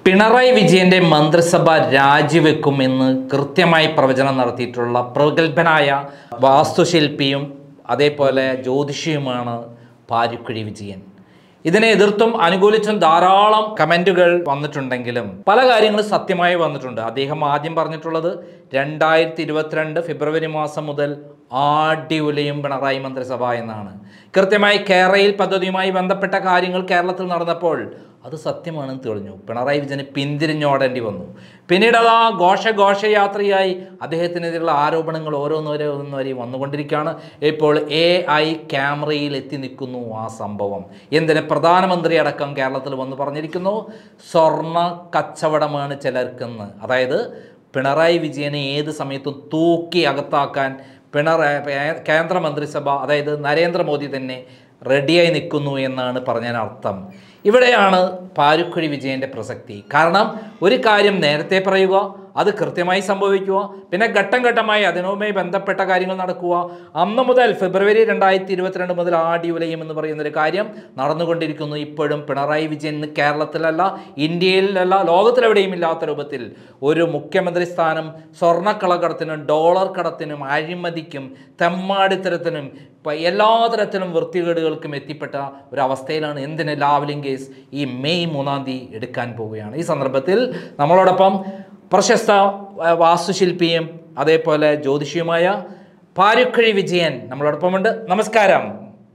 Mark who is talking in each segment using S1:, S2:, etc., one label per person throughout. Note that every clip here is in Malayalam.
S1: പിണറായി വിജയന്റെ മന്ത്രിസഭ രാജിവെക്കുമെന്ന് കൃത്യമായി പ്രവചനം നടത്തിയിട്ടുള്ള പ്രഗത്ഭനായ വാസ്തുശില്പിയും അതേപോലെ ജ്യോതിഷിയുമാണ് പാരിക്കുഴി വിജയൻ ഇതിനെ എതിർത്തും അനുകൂലിച്ചും ധാരാളം കമൻറ്റുകൾ വന്നിട്ടുണ്ടെങ്കിലും പല കാര്യങ്ങളും സത്യമായി വന്നിട്ടുണ്ട് അദ്ദേഹം ആദ്യം പറഞ്ഞിട്ടുള്ളത് രണ്ടായിരത്തി ഇരുപത്തിരണ്ട് ഫെബ്രുവരി മാസം മുതൽ ആടിയുലയും പിണറായി മന്ത്രിസഭ എന്നാണ് കൃത്യമായി കേരളയിൽ പദ്ധതിയുമായി ബന്ധപ്പെട്ട കാര്യങ്ങൾ കേരളത്തിൽ നടന്നപ്പോൾ അത് സത്യമാണെന്ന് തെളിഞ്ഞു പിണറായി വിജയന് പിന്തിരിഞ്ഞോടേണ്ടി വന്നു പിന്നീട് അത് ആ ഘോഷ ഘോഷയാത്രയായി അദ്ദേഹത്തിനെതിരെയുള്ള ആരോപണങ്ങൾ ഓരോന്നോരോ ഓരോന്നോരെ വന്നുകൊണ്ടിരിക്കുകയാണ് ഇപ്പോൾ എ ഐ ക്യാമറയിൽ എത്തി നിൽക്കുന്നു ആ സംഭവം എന്തിന് പ്രധാനമന്ത്രി അടക്കം കേരളത്തിൽ വന്ന് പറഞ്ഞിരിക്കുന്നു സ്വർണ്ണ കച്ചവടമാണ് ചിലർക്കെന്ന് അതായത് പിണറായി വിജയനെ ഏത് സമയത്തും തൂക്കി അകത്താക്കാൻ പിണറായി കേന്ദ്രമന്ത്രിസഭ അതായത് നരേന്ദ്രമോദി തന്നെ റെഡിയായി നിൽക്കുന്നു എന്നാണ് പറഞ്ഞതിനർത്ഥം ഇവിടെയാണ് പാരുക്കുഴി വിജയൻ്റെ പ്രസക്തി കാരണം ഒരു കാര്യം നേരത്തെ പറയുക അത് കൃത്യമായി സംഭവിക്കുക പിന്നെ ഘട്ടം ഘട്ടമായി അതിനുമായി ബന്ധപ്പെട്ട കാര്യങ്ങൾ നടക്കുക അന്ന് മുതൽ ഫെബ്രുവരി രണ്ടായിരത്തി ഇരുപത്തിരണ്ട് മുതൽ ആടിയുലയും എന്ന് പറയുന്ന ഒരു കാര്യം നടന്നുകൊണ്ടിരിക്കുന്നു ഇപ്പോഴും പിണറായി വിജയൻ ഇന്ന് കേരളത്തിലല്ല ഇന്ത്യയിലല്ല ലോകത്തിലെവിടെയും ഇല്ലാത്ത രൂപത്തിൽ ഒരു മുഖ്യമന്ത്രി സ്ഥാനം സ്വർണ്ണക്കളക്കടത്തിനും ഡോളർ കടത്തിനും അഴിമതിക്കും തെമ്മാടിത്തരത്തിനും ഇപ്പം എല്ലാ തരത്തിലും വൃത്തികേടുകൾക്കും എത്തിപ്പെട്ട ഒരവസ്ഥയിലാണ് എന്തിന് ലാവലിംഗ് കേസ് ഈ മെയ് മൂന്നാം തീയതി എടുക്കാൻ പോവുകയാണ് ഈ സന്ദർഭത്തിൽ നമ്മളോടൊപ്പം പ്രശസ്ത വ- വാസ്തുശില്പിയും അതേപോലെ ജ്യോതിഷിയുമായ പാരുക്കഴി വിജയൻ നമ്മളോടൊപ്പമുണ്ട് നമസ്കാരം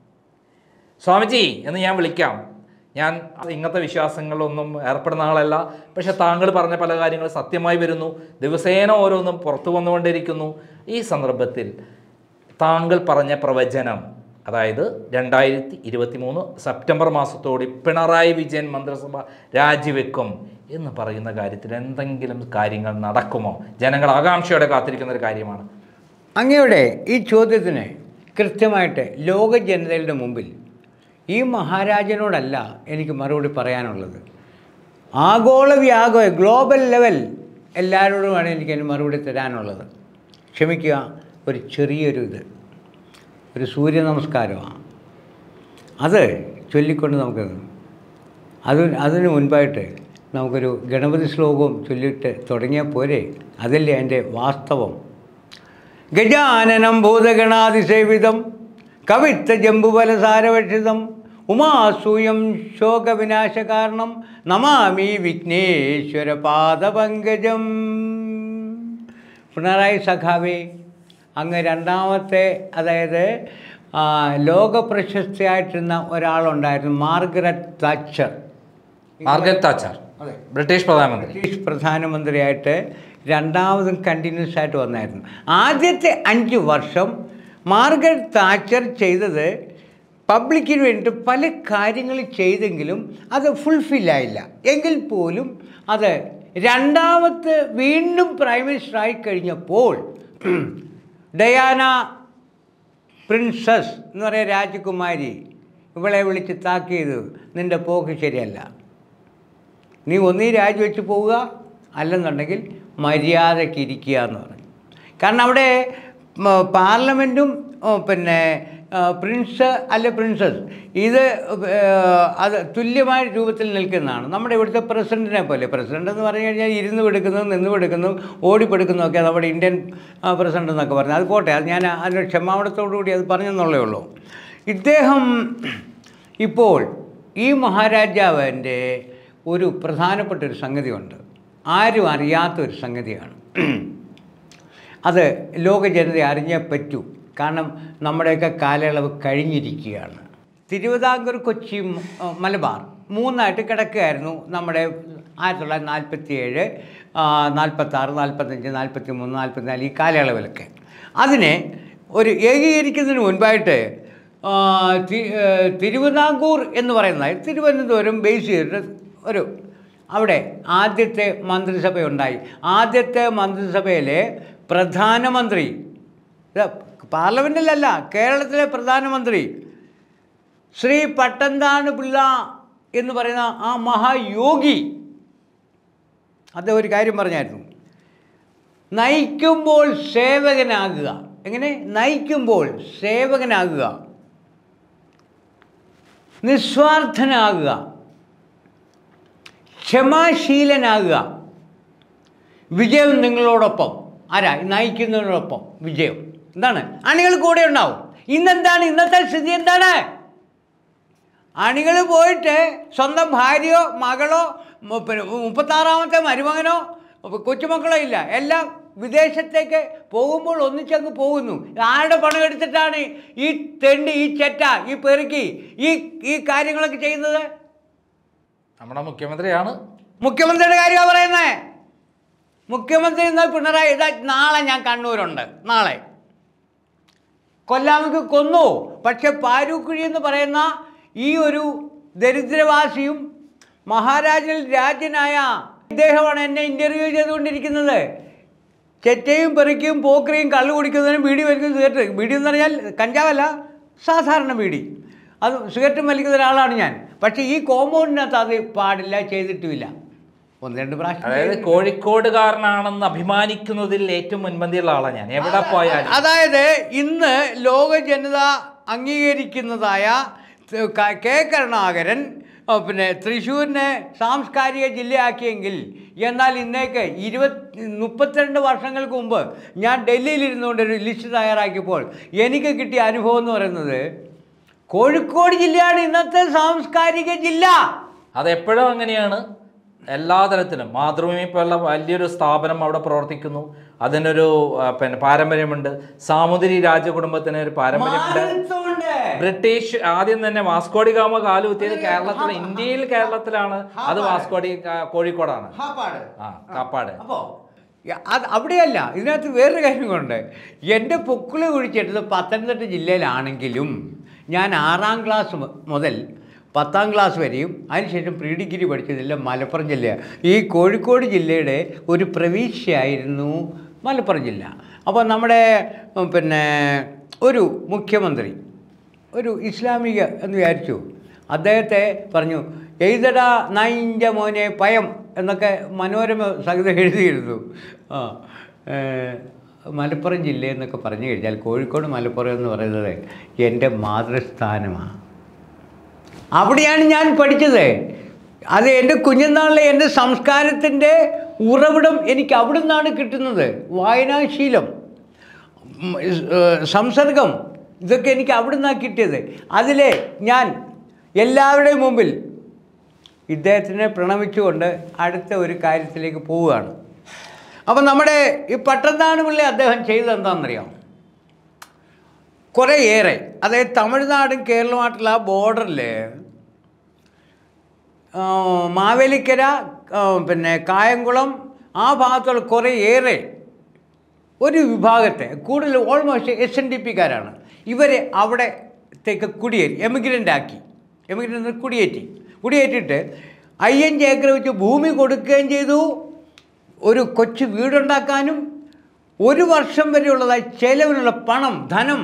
S1: സ്വാമിജി എന്ന് ഞാൻ വിളിക്കാം ഞാൻ ഇങ്ങനത്തെ വിശ്വാസങ്ങളൊന്നും ഏർപ്പെടുന്ന ആളല്ല പക്ഷെ താങ്കൾ പറഞ്ഞ പല കാര്യങ്ങൾ സത്യമായി വരുന്നു ദിവസേന ഓരോന്നും പുറത്തു വന്നുകൊണ്ടിരിക്കുന്നു ഈ സന്ദർഭത്തിൽ താങ്കൾ പറഞ്ഞ പ്രവചനം അതായത് രണ്ടായിരത്തി ഇരുപത്തി മൂന്ന് സെപ്റ്റംബർ മാസത്തോടെ പിണറായി വിജയൻ മന്ത്രിസഭ രാജിവെക്കും എന്ന് പറയുന്ന കാര്യത്തിൽ എന്തെങ്കിലും കാര്യങ്ങൾ നടക്കുമോ ജനങ്ങൾ ആകാംക്ഷയോടെ കാത്തിരിക്കുന്ന ഒരു കാര്യമാണ്
S2: അങ്ങയുടെ ഈ ചോദ്യത്തിന് കൃത്യമായിട്ട് ലോക ജനതയുടെ മുമ്പിൽ ഈ മഹാരാജനോടല്ല എനിക്ക് മറുപടി പറയാനുള്ളത് ആഗോള വ്യാഗോ ഗ്ലോബൽ ലെവൽ എല്ലാവരോടുമാണ് എനിക്ക് അതിന് മറുപടി തരാനുള്ളത് ക്ഷമിക്കുക ഒരു ചെറിയൊരു ഇത് ഒരു സൂര്യ നമസ്കാരമാണ് അത് ചൊല്ലിക്കൊണ്ട് നമുക്ക് അത് അതിന് മുൻപായിട്ട് നമുക്കൊരു ഗണപതി ശ്ലോകവും ചൊല്ലിയിട്ട് തുടങ്ങിയാൽ പോരെ അതല്ലേ അതിൻ്റെ വാസ്തവം ഗജാനനം ഭൂതഗണാതിസേവിതം കവിത്ത ജംബുബലസാരഭക്ഷിതം ഉമാസൂയം ശോകവിനാശകാരണം നമാമി വിഘ്നേശ്വര പാദപങ്കജം പിണറായി സഖാവേ അങ്ങ് രണ്ടാമത്തെ അതായത് ആ, ലോക പ്രശസ്തിയായിട്ടിരുന്ന ഒരാളുണ്ടായിരുന്നു മാർഗരറ്റ് താച്ചർ
S1: മാർഗരറ്റ് താച്ചർ
S2: അതെ
S1: ബ്രിട്ടീഷ് പ്രധാനമന്ത്രി
S2: ബ്രിട്ടീഷ് പ്രധാനമന്ത്രിയായിട്ട് രണ്ടാമതും കണ്ടിന്യൂസ് ആയിട്ട് വന്നായിരുന്നു ആദ്യത്തെ അഞ്ച് വർഷം മാർഗരറ്റ് താച്ചർ ചെയ്തത് പബ്ലിക്കിന് വേണ്ടിയിട്ട് പല കാര്യങ്ങൾ ചെയ്തെങ്കിലും അത് ഫുൾഫില്ലായില്ല എങ്കിൽ പോലും അത് രണ്ടാമത്തെ വീണ്ടും പ്രൈം മിനിസ്റ്റർ ആയി കഴിഞ്ഞപ്പോൾ ഡയാന പ്രിൻസസ് എന്ന് പറയുന്ന രാജകുമാരി ഇവളെ വിളിച്ച് താക്കീത് നിൻ്റെ പോക്ക് ശരിയല്ല നീ ഒന്നീ രാജിവെച്ച് പോവുക അല്ലെന്നുണ്ടെങ്കിൽ മര്യാദയ്ക്ക് ഇരിക്കുക എന്ന് പറഞ്ഞു കാരണം അവിടെ മ, പാർലമെൻറ്റും ഓ, പിന്നെ ആ, പ്രിൻസ് അല്ല പ്രിൻസസ് ഇത് ഏ, അത് തുല്യമായ രൂപത്തിൽ നിൽക്കുന്നതാണ് നമ്മുടെ ഇവിടുത്തെ പ്രസിഡൻറ്റിനെ പോലെ പ്രസിഡൻ്റ് എന്ന് പറഞ്ഞു കഴിഞ്ഞാൽ ഇരുന്ന് എടുക്കുന്നതും നിന്ന് എടുക്കുന്നതും ഓടിപ്പെടുക്കുന്നതൊക്കെ നമ്മുടെ ഇന്ത്യൻ ആ, പ്രസിഡന്റ് എന്നൊക്കെ പറഞ്ഞു അത് പോട്ടെ അത് ഞാൻ അതിന് ക്ഷമാപണത്തോടു കൂടി അത് പറഞ്ഞെന്നുള്ളേ ഉള്ളൂ ഇദ്ദേഹം ഇപ്പോൾ ഈ മഹാരാജാവിൻ്റെ ഒരു പ്രധാനപ്പെട്ട ഒരു സംഗതിയുണ്ട് ആരും അറിയാത്ത ഒരു സംഗതിയാണ് അത് ലോക ജനത അറിഞ്ഞേ പറ്റൂ കാരണം നമ്മുടെയൊക്കെ കാലയളവ് കഴിഞ്ഞിരിക്കുകയാണ് തിരുവിതാംകൂർ കൊച്ചി മ- മലബാർ മൂന്നായിട്ട് കിടക്കുകയായിരുന്നു നമ്മുടെ ആയിരത്തി തൊള്ളായിരത്തി നാൽപ്പത്തി ഏഴ് നാൽപ്പത്താറ് നാൽപ്പത്തഞ്ച് നാൽപ്പത്തി മൂന്ന് നാൽപ്പത്തിനാല് ഈ കാലയളവിലൊക്കെ അതിനെ ഒരു ഏകീകരിക്കുന്നതിന് മുൻപായിട്ട് ആ, തി- ഏ, തിരുവിതാംകൂർ എന്ന് പറയുന്നത് തിരുവനന്തപുരം ബേസ് ചെയ്തിട്ട് ഒരു അവിടെ ആദ്യത്തെ മന്ത്രിസഭയുണ്ടായി ആദ്യത്തെ മന്ത്രിസഭയിലെ പ്രധാനമന്ത്രി ഇത് പാർലമെൻറ്റിലല്ല കേരളത്തിലെ പ്രധാനമന്ത്രി ശ്രീ പട്ടന്താണ് പിള്ള എന്ന് പറയുന്ന ആ മഹായോഗി അദ്ദേഹം ഒരു കാര്യം പറഞ്ഞായിരുന്നു നയിക്കുമ്പോൾ സേവകനാകുക എങ്ങനെ നയിക്കുമ്പോൾ സേവകനാകുക നിസ്വാർത്ഥനാകുക ക്ഷമാശീലനാകുക വിജയം നിങ്ങളോടൊപ്പം ആരാ നയിക്കുന്നതിനോടൊപ്പം വിജയം എന്താണ് അണികൾ കൂടെ ഉണ്ടാവും ഇന്നെന്താണ് ഇന്നത്തെ സ്ഥിതി എന്താണ് അണികൾ പോയിട്ട് സ്വന്തം ഭാര്യയോ മകളോ മു- പിന്നെ മുപ്പത്താറാമത്തെ മരുമകനോ കൊച്ചുമക്കളോ ഇല്ല എല്ലാം വിദേശത്തേക്ക് പോകുമ്പോൾ ഒന്നിച്ചങ്ങ് പോകുന്നു ആരുടെ പണം എടുത്തിട്ടാണ് ഈ തെണ്ടി ഈ ചെറ്റ ഈ പെറുക്കി ഈ ഈ കാര്യങ്ങളൊക്കെ ചെയ്യുന്നത്
S1: നമ്മുടെ മുഖ്യമന്ത്രിയാണ്
S2: മുഖ്യമന്ത്രിയുടെ കാര്യമാണ് പറയുന്നത് മുഖ്യമന്ത്രി ഇന്ന് പിണറായി ഇതാ നാളെ ഞാൻ കണ്ണൂരുണ്ട് നാളെ കൊല്ലാമക്ക് കൊന്നു പക്ഷെ പാരൂക്കുഴി എന്ന് പറയുന്ന ഈ ഒരു ദരിദ്രവാസിയും മഹാരാജനിൽ രാജ്യനായ ഇദ്ദേഹമാണ് എന്നെ ഇൻ്റർവ്യൂ ചെയ്തുകൊണ്ടിരിക്കുന്നത് ചെറ്റയും പെറുക്കിയും പോക്കറിയും കള്ളു കുടിക്കുന്നതിനും ബീഡി വലിക്കുന്ന സിഗരറ്റ് ബീഡി എന്ന് പറഞ്ഞാൽ കഞ്ചാവല്ല സാധാരണ ബീഡി അത് സിഗരറ്റ് വലിക്കുന്ന ഒരാളാണ് ഞാൻ പക്ഷേ ഈ കോമ്പൗണ്ടിനകത്ത് അത് പാടില്ല ചെയ്തിട്ടുമില്ല ഒന്ന് രണ്ട് പ്രാവശ്യം
S1: അതായത് കോഴിക്കോടുകാരനാണെന്ന് അഭിമാനിക്കുന്നതിൽ ഏറ്റവും മുൻപന്തിയുള്ള ആളാണ് ഞാൻ എവിടെ പോയാലും
S2: അതായത് ഇന്ന് ലോക ജനത അംഗീകരിക്കുന്നതായ ത- ക- കെ കരുണാകരൻ ആ, പിന്നെ തൃശ്ശൂരിനെ സാംസ്കാരിക ജില്ലയാക്കിയെങ്കിൽ എന്നാൽ ഇന്നേക്ക് ഇരുപത്തി മുപ്പത്തിരണ്ട് വർഷങ്ങൾക്ക് മുമ്പ് ഞാൻ ഡൽഹിയിൽ ഇരുന്നുകൊണ്ട് ഒരു ലിസ്റ്റ് തയ്യാറാക്കിയപ്പോൾ എനിക്ക് കിട്ടിയ അനുഭവം എന്ന് പറയുന്നത് കോഴിക്കോട് ജില്ലയാണ് ഇന്നത്തെ സാംസ്കാരിക ജില്ല
S1: അതെപ്പോഴും അങ്ങനെയാണ് എല്ലാ തരത്തിലും മാതൃഭൂമി പോലുള്ള വലിയൊരു സ്ഥാപനം അവിടെ പ്രവർത്തിക്കുന്നു അതിനൊരു ആ, പിന്നെ പാരമ്പര്യമുണ്ട് സാമുദ്രി രാജകുടുംബത്തിന് ഒരു പാരമ്പര്യമുണ്ട്
S2: മാനത്തുണ്ട്.
S1: ബ്രിട്ടീഷ് ആദ്യം തന്നെ വാസ്കോഡി ഗാമ കാലുകുത്തിയത് കേരളത്തിൽ ഇന്ത്യയിൽ കേരളത്തിലാണ് അത് വാസ്കോഡി കാ- കോഴിക്കോടാണ്
S2: ഹാപ്പാട്.
S1: ആ കാപ്പാട്
S2: അപ്പോൾ അത് അവിടെയല്ല ഇതിനകത്ത് വേറൊരു കാര്യം കൊണ്ട് എൻ്റെ പൊക്കിള് കുഴിച്ചിട്ടത് പത്തനംതിട്ട ജില്ലയിലാണെങ്കിലും ഞാൻ ആറാം ക്ലാസ് മു- മുതൽ പത്താം ക്ലാസ് വരെയും അതിനുശേഷം പ്രീ ഡിഗ്രി പഠിച്ചതെല്ലാം മലപ്പുറം ജില്ലയാണ് ഈ കോഴിക്കോട് ജില്ലയുടെ ഒരു പ്രവിശ്യയായിരുന്നു മലപ്പുറം ജില്ല അപ്പോൾ നമ്മുടെ ഉം, പിന്നെ ഒരു മുഖ്യമന്ത്രി ഒരു ഇസ്ലാമിക എന്ന് വിചാരിച്ചു അദ്ദേഹത്തെ പറഞ്ഞു എഴുതടാ നൈഞ്ച മോനെ പയം എന്നൊക്കെ മനോരമ സഹിതം എഴുതിയിരുന്നു ആ ഏ, മലപ്പുറം ജില്ല എന്നൊക്കെ പറഞ്ഞു കഴിഞ്ഞാൽ കോഴിക്കോട് മലപ്പുറം എന്ന് പറയുന്നത് എൻ്റെ മാതൃസ്ഥാനമാണ് അവിടെയാണ് ഞാൻ പഠിച്ചത് അത് എൻ്റെ കുഞ്ഞുനാളിലെ എൻ്റെ സംസ്കാരത്തിൻ്റെ ഉറവിടം എനിക്ക് അവിടെ നിന്നാണ് കിട്ടുന്നത് വായനാശീലം ഉം, ഏഹ്, സംസർഗം ഇതൊക്കെ എനിക്ക് അവിടെ നിന്നാണ് കിട്ടിയത് അതിലെ ഞാൻ എല്ലാവരുടെയും മുമ്പിൽ ഇദ്ദേഹത്തിനെ പ്രണമിച്ചുകൊണ്ട് അടുത്ത ഒരു കാര്യത്തിലേക്ക് പോവുകയാണ് അപ്പം നമ്മുടെ ഈ പട്ടന്താന പിള്ളി അദ്ദേഹം ചെയ്തത് എന്താണെന്നറിയാം കുറേയേറെ അതായത് തമിഴ്നാടും കേരളമായിട്ടുള്ള ആ ബോർഡറിൽ മാവേലിക്കര ആ, പിന്നെ കായംകുളം ആ ഭാഗത്തുള്ള കുറേയേറെ ഒരു വിഭാഗത്തെ കൂടുതൽ ഓൾമോസ്റ്റ് എസ് എൻ ഡി പിക്കാരാണ് ഇവരെ അവിടത്തേക്ക് കുടിയേറി എമിഗ്രൻ്റ് ആക്കി എമിഗ്രൻ്റ് കുടിയേറ്റി കുടിയേറ്റിട്ട് അയ്യഞ്ച് ഏക്കർ വെച്ച് ഭൂമി കൊടുക്കുകയും ചെയ്തു ഒരു കൊച്ചു വീടുണ്ടാക്കാനും ഒരു വർഷം വരെയുള്ളതായി ചെലവിനുള്ള പണം ധനം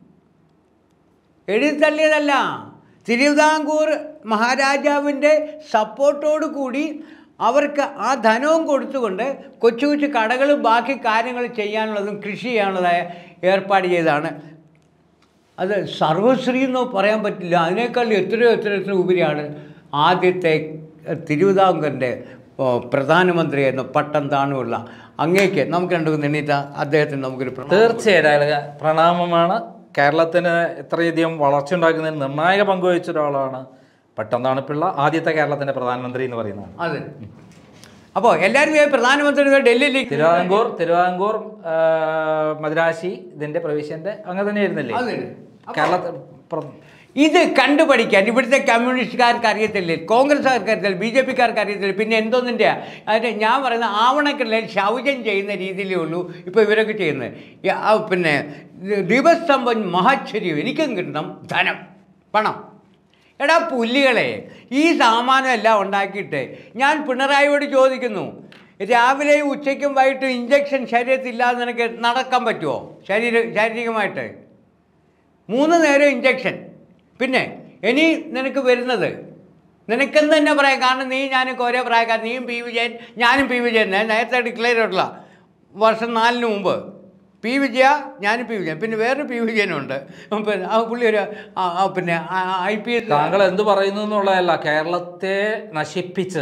S2: എഴുതിത്തള്ളിയതല്ല തിരുവിതാംകൂർ മഹാരാജാവിൻ്റെ സപ്പോർട്ടോടു കൂടി അവർക്ക് ആ ധനവും കൊടുത്തുകൊണ്ട് കൊച്ചു കൊച്ചു കടകളും ബാക്കി കാര്യങ്ങൾ ചെയ്യാനുള്ളതും കൃഷി ചെയ്യാനുള്ളതായ ഏർപ്പാട് ചെയ്തതാണ് അത് സർവശ്രീ എന്ന് പറയാൻ പറ്റില്ല അതിനേക്കാൾ എത്രയോ എത്ര എത്ര ഉപരിയാണ് ആദ്യത്തെ തിരുവിതാംകൂറിൻ്റെ ഓ, പ്രധാനമന്ത്രിയായിരുന്ന പട്ടം താണുള്ള അങ്ങേക്ക് നമുക്ക് രണ്ടു എണ്ണീറ്റ അദ്ദേഹത്തിന് നമുക്കൊരു പ്രണാമം
S1: തീർച്ചയായിട്ടും അയാൾക്ക് പ്രണാമമാണ് കേരളത്തിന് ഇത്രയധികം വളർച്ച ഉണ്ടാക്കുന്നതിന് നിർണായക പങ്കുവഹിച്ച ഒരാളാണ് പട്ടംതാണ പിള്ള ആദ്യത്തെ കേരളത്തിന്റെ പ്രധാനമന്ത്രി എന്ന് പറയുന്നതാണ്
S2: അതെ അപ്പോൾ എല്ലാവരും ഈ പ്രധാനമന്ത്രി ഡൽഹിയിലേക്ക്
S1: തിരുവിതാംകൂർ തിരുവിതാംകൂർ ആ, മദ്രാശി ഇതിന്റെ പ്രവിശ്യന്റെ അങ്ങനെ തന്നെ ആയിരുന്നില്ലേ
S2: അതെ.
S1: കേരളത്തിൽ പ്ര-
S2: ഇത് കണ്ടുപഠിക്കാൻ ഇവിടുത്തെ കമ്മ്യൂണിസ്റ്റുകാർക്ക് അറിയത്തില്ലേ കോൺഗ്രസ്സുകാർക്ക് അറിയത്തില്ല ബി ജെ പിക്കാർക്ക് അറിയത്തില്ല പിന്നെ എന്തോന്നിൻ്റെ അതിന് ഞാൻ പറയുന്ന ആവണക്കിടയിൽ ശൗചം ചെയ്യുന്ന രീതിയിലേ ഉള്ളൂ ഇപ്പോൾ ഇവരൊക്കെ ചെയ്യുന്നത് ഈ ആ പിന്നെ ദീപസ്തംഭം മഹാശ്ചര്യം എനിക്കും കിട്ടണം ധനം പണം എടാ പുല്ലികളെ ഈ സാമാനം എല്ലാം ഉണ്ടാക്കിയിട്ട് ഞാൻ പിണറായിയോട് ചോദിക്കുന്നു രാവിലെയും ഉച്ചയ്ക്കും വൈകിട്ടും ഇഞ്ചക്ഷൻ ശരീരത്തില്ലാതെ നിനക്ക് നടക്കാൻ പറ്റുമോ ശരീര ശാരീരികമായിട്ട് മൂന്ന് നേരം ഇഞ്ചക്ഷൻ പിന്നെ ഇനി നിനക്ക് വരുന്നത് നിനക്കെന്ന് തന്നെ പറയാം കാരണം നീ ഞാനൊക്കെ ഒരേ പ്രായക്കാർ നീയും പി വിജയൻ ഞാനും പി വിജയൻ ഞാൻ നേരത്തെ ഡിക്ലെയർ ചെയ്തിട്ടുള്ള വർഷം നാലിന് മുമ്പ് പി വിജയ ഞാനും പി വിജയൻ പിന്നെ വേറൊരു പി വിജയനുണ്ട് പിന്നെ ആ പുള്ളി ഒരു ആ, ആ, പിന്നെ ഐ പി എസ്
S1: താങ്കൾ എന്ത് പറയുന്നു എന്നുള്ളതല്ല കേരളത്തെ നശിപ്പിച്ച്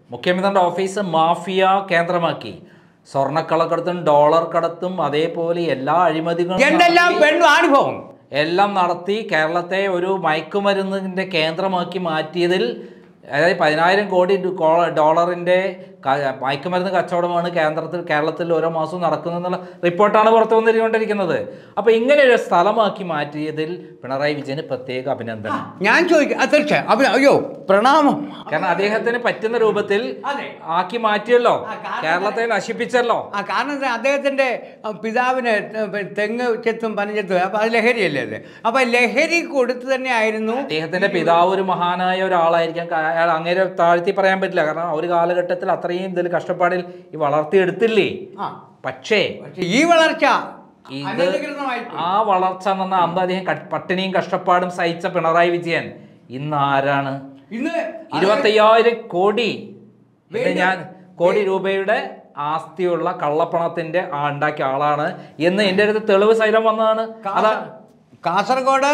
S1: മുഖ്യമന്ത്രിയുടെ ഓഫീസ് മാഫിയ കേന്ദ്രമാക്കി സ്വർണ്ണക്കള്ളക്കടത്തും ഡോളർ കടത്തും അതേപോലെ എല്ലാ അഴിമതികളും
S2: എന്തെല്ലാം
S1: നടത്തി-
S2: പെണ്ണു അനുഭവം
S1: എല്ലാം നടത്തി കേരളത്തെ ഒരു മയക്കുമരുന്നിൻ്റെ കേന്ദ്രമാക്കി മാറ്റിയതിൽ അതായത് പതിനായിരം കോടി ഡു- കോ- ഡോളറിൻ്റെ ക- മയക്കുമരുന്ന് കച്ചവടമാണ് കേന്ദ്രത്തിൽ കേരളത്തിൽ ഓരോ മാസവും നടക്കുന്നതെന്നുള്ള റിപ്പോർട്ടാണ് പുറത്തു വന്നിരിക്കൊണ്ടിരിക്കുന്നത് അപ്പോൾ ഇങ്ങനെ ഒരു സ്ഥലമാക്കി മാറ്റിയതിൽ പിണറായി വിജയന് പ്രത്യേക അഭിനന്ദനം
S2: ഞാൻ ചോദിക്കാം അത് തീർച്ചയായും അഭി- അയ്യോ പ്രണാമം
S1: കാരണം അദ്ദേഹത്തിന് പറ്റുന്ന രൂപത്തിൽ
S2: അതെ.
S1: ആക്കി മാറ്റിയല്ലോ
S2: ആ, കാരണം-
S1: കേരളത്തെ നശിപ്പിച്ചല്ലോ
S2: ആ കാരണം എന്താ അദ്ദേഹത്തിൻ്റെ അഹ്, പിതാവിന് തെ- തെങ്ങ് ചെത്തും പനഞ്ചെത്തും അപ്പോൾ അത് ലഹരിയല്ലേ അത് അപ്പോൾ ലഹരി കൊടുത്തു തന്നെ ആയിരുന്നു
S1: അദ്ദേഹത്തിന്റെ പിതാവ് ഒരു മഹാനായ ഒരാളായിരിക്കാം കാ- അയാൾ അങ്ങനെ താഴ്ത്തി പറയാൻ പറ്റില്ല കാരണം ആ ഒരു കാലഘട്ടത്തിൽ അത്രയും ഇതിൽ കഷ്ടപ്പാടിൽ ഈ വളർത്തിയെടുത്തില്ലേ
S2: ആ
S1: പക്ഷേ
S2: പക്ഷേ ഈ വളർച്ച
S1: ഇത്
S2: അനധികൃതമായി പോയി.
S1: ആ വളർച്ച എന്ന് പറഞ്ഞാൽ അന്ന് അദ്ദേഹം ക- പട്ടിണിയും കഷ്ടപ്പാടും സഹിച്ച പിണറായി വിജയൻ ഇന്ന് ആരാണ്
S2: ഇന്ന്
S1: ഇരുപത്തയ്യായിരം കോടി ഇത്
S2: വീണ്ടും-
S1: ഞാൻ കോടി രൂപയുടെ ആസ്തിയുള്ള കള്ളപ്പണത്തിന്റെ ആ ഉണ്ടാക്കിയ ആളാണ് എന്ന് എൻ്റെ അടുത്ത് തെളിവ് സൈലം വന്നതാണ് അതാ
S2: കാസ- കാസർഗോഡ്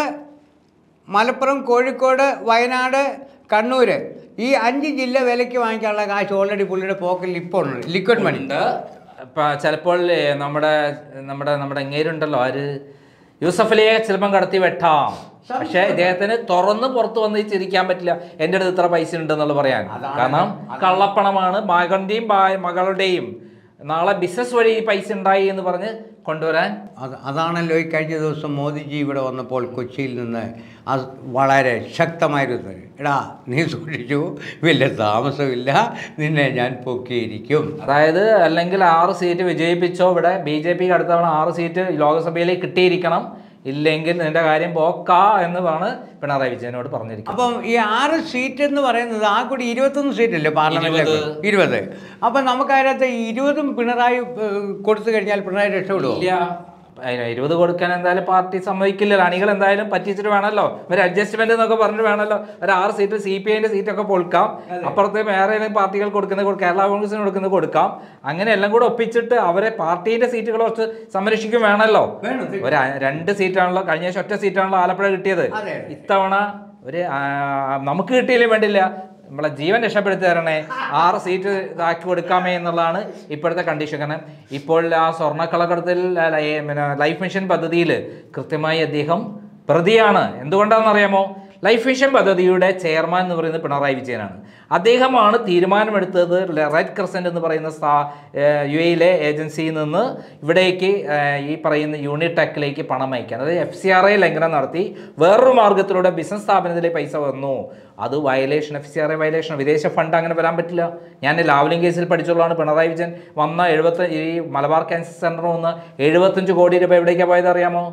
S2: മലപ്പുറം കോഴിക്കോട് വയനാട് കണ്ണൂർ ഈ അഞ്ച് ജില്ല വിലയ്ക്ക് വാങ്ങിക്കാനുള്ള കാശ് ഓൾറെഡി പുള്ളിയുടെ പോക്കറ്റിൽ ഇപ്പോൾ ഉണ്ട് ലിക്വിഡ് മണി
S1: ഉണ്ട് ഇപ്പം ചിലപ്പോൾ ഏ, നമ്മുടെ നമ്മുടെ നമ്മുടെ ഇങ്ങേരുണ്ടല്ലോ ആര് യൂസഫ് അലിയെ ചിലപ്പം കടത്തി വെട്ടാം പക്ഷേ ഇദ്ദേഹത്തിന് തുറന്ന് പുറത്ത് വന്ന് ചിരിക്കാൻ പറ്റില്ല എൻ്റെ അടുത്ത് ഇത്ര പൈസ ഉണ്ടെന്നുള്ള പറയാൻ
S2: അതാണ്
S1: കാരണം കള്ളപ്പണമാണ് മകന്റെയും ഭാ- മകളുടെയും നാളെ ബിസിനസ് വഴി ഈ പൈസ ഉണ്ടായി എന്ന് പറഞ്ഞ് കൊണ്ടുവരാൻ
S2: അത് അതാണല്ലോ ഈ കഴിഞ്ഞ ദിവസം മോദിജി ഇവിടെ വന്നപ്പോൾ കൊച്ചിയിൽ നിന്ന് അത് വളരെ ശക്തമായൊരു ധ്വനി. എടാ നീ സൂക്ഷിച്ചു വലിയ താമസമില്ല നിന്നെ ഞാൻ പൊക്കിയിരിക്കും
S1: അതായത് അല്ലെങ്കിൽ ആറ് സീറ്റ് വിജയിപ്പിച്ചോ ഇവിടെ ബി ജെ പിക്ക് അടുത്ത തവണ ആറ് സീറ്റ് ലോക്സഭയിലേക്ക് കിട്ടിയിരിക്കണം ഇല്ലെങ്കിൽ നിന്റെ കാര്യം പോക്കാ എന്നാണ് പിണറായി വിജയനോട് പറഞ്ഞിരിക്കുന്നത്
S2: അപ്പം ഈ ആറ് സീറ്റ് എന്ന് പറയുന്നത് ആ കൂടി ഇരുപത്തൊന്ന് സീറ്റല്ലേ പാർലമെന്റിലേക്ക് ഇരുപത് അപ്പം നമുക്കതിനകത്ത് ഇരുപതും പിണറായി ഏഹ്, കൊടുത്തു കഴിഞ്ഞാൽ പിണറായി രക്ഷപ്പെടുമോ
S1: ഇല്ല അതിന് ഇരുപത് കൊടുക്കാൻ എന്തായാലും പാർട്ടി സമ്മതിക്കില്ല അണികൾ എന്തായാലും പറ്റിച്ചിട്ട് വേണമല്ലോ ഒരു അഡ്ജസ്റ്റ്മെന്റ് എന്നൊക്കെ പറഞ്ഞിട്ട് വേണമല്ലോ ഒരു ആറ് സീറ്റ് സി പി ഐന്റെ സീറ്റൊക്കെ പൊളിക്കാം അപ്പുറത്തെ വേറെ ഏതെങ്കിലും പാർട്ടികൾ കൊടുക്കുന്നത് കൊടു- കേരള കോൺഗ്രസിന് കൊടുക്കുന്നത് കൊടുക്കാം അങ്ങനെ എല്ലാം കൂടെ ഒപ്പിച്ചിട്ട് അവരെ പാർട്ടിയുടെ സീറ്റുകൾ കുറച്ച് സംരക്ഷിക്കും വേണമല്ലോ
S2: വേണം.
S1: ഒരു അ- രണ്ട് സീറ്റാണല്ലോ കഴിഞ്ഞ പ്രാവശ്യം ഒറ്റ സീറ്റാണല്ലോ ആലപ്പുഴ കിട്ടിയത്
S2: അതെ.
S1: ഇത്തവണ ഒരു ആ, നമുക്ക് കിട്ടിയില്ലേ വേണ്ടില്ല നമ്മളെ ജീവൻ രക്ഷപ്പെടുത്തി തരണേ ആറ് സീറ്റ് ഇതാക്കി കൊടുക്കാമേ എന്നുള്ളതാണ് ഇപ്പോഴത്തെ കണ്ടീഷൻ കാരണം ഇപ്പോൾ ആ സ്വർണ്ണക്കളക്കടത്തിൽ ആ, ലൈ- പിന്നെ ലൈഫ് മിഷൻ പദ്ധതിയിൽ കൃത്യമായി അദ്ദേഹം പ്രതിയാണ് എന്തുകൊണ്ടാണെന്നറിയാമോ ലൈഫ് മിഷൻ പദ്ധതിയുടെ ചെയർമാൻ എന്ന് പറയുന്നത് പിണറായി വിജയനാണ് അദ്ദേഹമാണ് തീരുമാനമെടുത്തത് റെഡ് ക്രസൻറ്റ് എന്ന് പറയുന്ന സ്ഥാ യു എയിലെ ഏജൻസിയിൽ നിന്ന് ഇവിടേക്ക് ആ, ഈ പറയുന്ന യൂണിടെക്കിലേക്ക് പണം അയക്കാൻ അതായത് എഫ് സി ആർ ഐ ലംഘനം നടത്തി വേറൊരു മാർഗത്തിലൂടെ ബിസിനസ് സ്ഥാപനത്തിലേക്ക് പൈസ വന്നു അത് violation F C R I violation വിദേശ ഫണ്ട് അങ്ങനെ വരാൻ പറ്റില്ല ഞാൻ ലാവ്ലിംഗ് കേസിൽ പഠിച്ചുള്ളതാണ് പിണറായി വിജയൻ വന്ന എഴുപത്തി ഈ മലബാർ ക്യാൻസർ സെൻറ്റർ വന്ന് എഴുപത്തഞ്ച് കോടി രൂപ എവിടേക്കാണ് പോയത് അറിയാമോ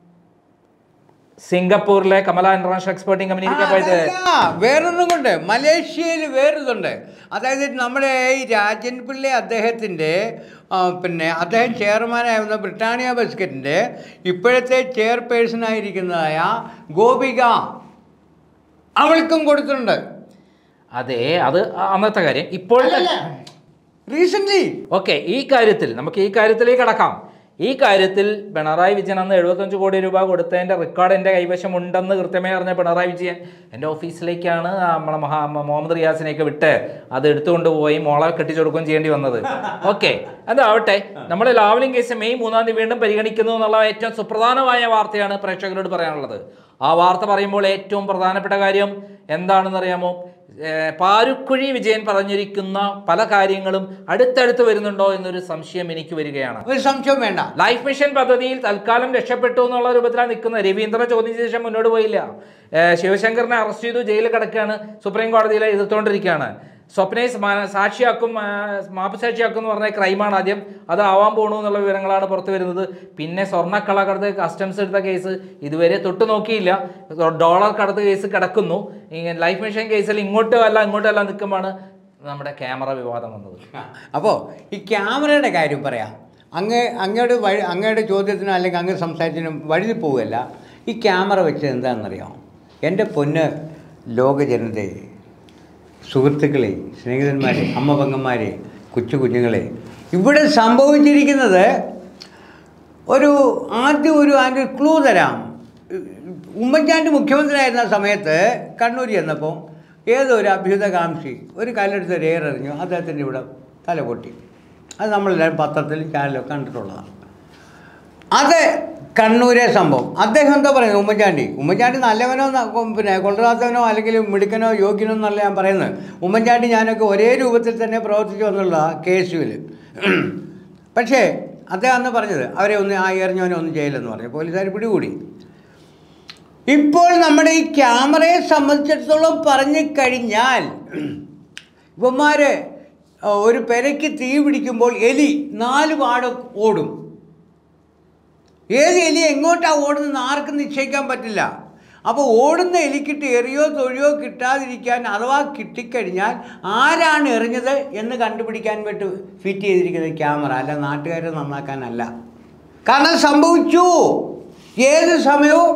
S1: സിംഗപ്പൂരിലെ കമല ഇന്റർനാഷണൽ എക്സ്പോർട്ടിംഗ് കമ്പനിയിലേക്ക് പോയത്
S2: അതല്ല, വേറൊന്നും കൊണ്ട് മലേഷ്യയിൽ വേറൊന്നുണ്ട് അതായത് നമ്മുടെ ഈ രാജൻ പിള്ളി അദ്ദേഹത്തിൻ്റെ ആ, പിന്നെ അദ്ദേഹം ചെയർമാനായിരുന്ന ബ്രിട്ടാനിയ ബിസ്ക്കറ്റിൻ്റെ ഇപ്പോഴത്തെ ചെയർപേഴ്സണായിരിക്കുന്നതായ ഗോപിക അവൾക്കും കൊടുത്തിട്ടുണ്ട്
S1: അതെ അത് അന്നത്തെ കാര്യം ഇപ്പോഴത്തെ
S2: റീസെൻ്റ്ലി
S1: ഓക്കെ ഈ കാര്യത്തിൽ നമുക്ക് ഈ കാര്യത്തിലേക്ക് കടക്കാം ഈ കാര്യത്തിൽ പിണറായി വിജയൻ അന്ന് എഴുപത്തഞ്ച് കോടി രൂപ കൊടുത്തതിൻ്റെ റെക്കോർഡ് എൻ്റെ കൈവശം ഉണ്ടെന്ന് കൃത്യമായി അറിഞ്ഞ പിണറായി വിജയൻ എൻ്റെ ഓഫീസിലേക്കാണ് ആ നമ്മളെ മഹാ മുഹമ്മദ് റിയാസിനെയൊക്കെ വിട്ട് അത് എടുത്തുകൊണ്ട് പോയി മോളെ കെട്ടിച്ചു കൊടുക്കുകയും ചെയ്യേണ്ടി വന്നത് ഓക്കെ അതാവട്ടെ നമ്മുടെ ലാവലിംഗ് കേസ് മെയ് മൂന്നാം തീയതി വീണ്ടും പരിഗണിക്കുന്നു എന്നുള്ള ഏറ്റവും സുപ്രധാനമായ വാർത്തയാണ് പ്രേക്ഷകരോട് പറയാനുള്ളത് ആ വാർത്ത പറയുമ്പോൾ ഏറ്റവും പ്രധാനപ്പെട്ട കാര്യം എന്താണെന്ന് അറിയാമോ ഏഹ് പാരുക്കുഴി വിജയൻ പറഞ്ഞിരിക്കുന്ന പല കാര്യങ്ങളും അടുത്തടുത്ത് വരുന്നുണ്ടോ എന്നൊരു സംശയം എനിക്ക് വരികയാണ്
S2: ഒരു സംശയം വേണ്ട
S1: ലൈഫ് മിഷൻ പദ്ധതിയിൽ തൽക്കാലം രക്ഷപ്പെട്ടു എന്നുള്ള രൂപത്തിലാണ് നിൽക്കുന്നത് രവീന്ദ്രനെ ചോദ്യം ചെയ്ത ശേഷം മുന്നോട്ട് പോയില്ല ഏഹ് ശിവശങ്കറിനെ അറസ്റ്റ് ചെയ്തു ജയിലിൽ കിടക്കുകയാണ് സുപ്രീം കോടതിയിൽ എതിർത്തുകൊണ്ടിരിക്കുകയാണ് സ്വപ്നയെ സ്മാ- സാക്ഷിയാക്കും ആ, മാപ്പ് സാക്ഷിയാക്കും എന്ന് പറഞ്ഞ ക്രൈമാണ് ആദ്യം അത് ആവാൻ പോകണു എന്നുള്ള വിവരങ്ങളാണ് പുറത്തു വരുന്നത് പിന്നെ സ്വർണ്ണക്കള്ളക്കടത്ത് കസ്റ്റംസ് എടുത്ത കേസ് ഇതുവരെ തൊട്ട് നോക്കിയില്ല ഡോളർ കടത്ത് കേസ് കിടക്കുന്നു ഇങ്ങനെ ലൈഫ് മിഷൻ കേസിൽ ഇങ്ങോട്ടും അല്ല ഇങ്ങോട്ടും അല്ല നിൽക്കുമ്പോഴാണ് നമ്മുടെ ക്യാമറ വിവാദം വന്നത്
S2: അപ്പോൾ ഈ ക്യാമറയുടെ കാര്യം പറയാം അങ്ങ് അങ്ങയുടെ വഴി അങ്ങയുടെ ചോദ്യത്തിനും അല്ലെങ്കിൽ അങ്ങ് സംസാരത്തിനും വഴുതി പോവുകയല്ല ഈ ക്യാമറ വെച്ചത് എന്താണെന്നറിയാം എൻ്റെ പൊന്ന് ലോക ജനതയെ സുഹൃത്തുക്കളെ സ്നേഹിതന്മാരെ അമ്മ പെങ്ങന്മാരെ കൊച്ചു കുഞ്ഞുങ്ങളെ ഇവിടെ സംഭവിച്ചിരിക്കുന്നത് ഒരു ആദ്യം ഒരു അതിൻ്റെ ക്ലൂ തരാം ഉമ്മൻചാണ്ടി മുഖ്യമന്ത്രിയായിരുന്ന സമയത്ത് കണ്ണൂർ ചെന്നപ്പോൾ ഏതോ ഒരു അഭ്യുതകാംക്ഷി ഒരു കല്ലെടുത്ത് ഒരു ഏറെറിഞ്ഞു അദ്ദേഹത്തിൻ്റെ ഇവിടെ തല പൊട്ടി അത് നമ്മളെല്ലാവരും പത്രത്തിലും ചാനലൊക്കെ കണ്ടിട്ടുള്ളതാണ് അത് കണ്ണൂരെ സംഭവം അദ്ദേഹം എന്താ പറയുന്നത് ഉമ്മൻചാണ്ടി ഉമ്മൻചാണ്ടി നല്ലവനോ ന- കൊ- പിന്നെ കൊണ്ടുവരാത്തവനോ അല്ലെങ്കിൽ മിടുക്കനോ യോഗ്യനോ എന്നല്ല ഞാൻ പറയുന്നത് ഉമ്മൻചാണ്ടി ഞാനൊക്കെ ഒരേ രൂപത്തിൽ തന്നെ പ്രവർത്തിച്ചു എന്നുള്ള കേസ് യുവിൽ പക്ഷേ അദ്ദേഹം അന്ന് പറഞ്ഞത് അവരെ ഒന്ന് ആ എറിഞ്ഞവനെ ഒന്നും ചെയ്യില്ലെന്ന് പറഞ്ഞു പോലീസുകാർ പിടികൂടി ഇപ്പോൾ നമ്മുടെ ഈ ക്യാമറയെ സംബന്ധിച്ചിടത്തോളം പറഞ്ഞു കഴിഞ്ഞാൽ ഇവന്മാർ ഒരു പെരയ്ക്ക് തീ പിടിക്കുമ്പോൾ എലി നാല് പാട് ഓടും ഏത് എലി എങ്ങോട്ടാണ് ഓടുന്നതെന്ന് ആർക്കും നിശ്ചയിക്കാൻ പറ്റില്ല അപ്പോൾ ഓടുന്ന എലിക്കിട്ട് എറിയോ തൊഴിയോ കിട്ടാതിരിക്കാൻ അഥവാ കിട്ടിക്കഴിഞ്ഞാൽ ആരാണ് എറിഞ്ഞത് എന്ന് കണ്ടുപിടിക്കാൻ വേണ്ടി ഫിറ്റ് ചെയ്തിരിക്കുന്നത് ക്യാമറ അല്ല നാട്ടുകാരെ നന്നാക്കാനല്ല കാരണം സംഭവിച്ചു ഏത് സമയവും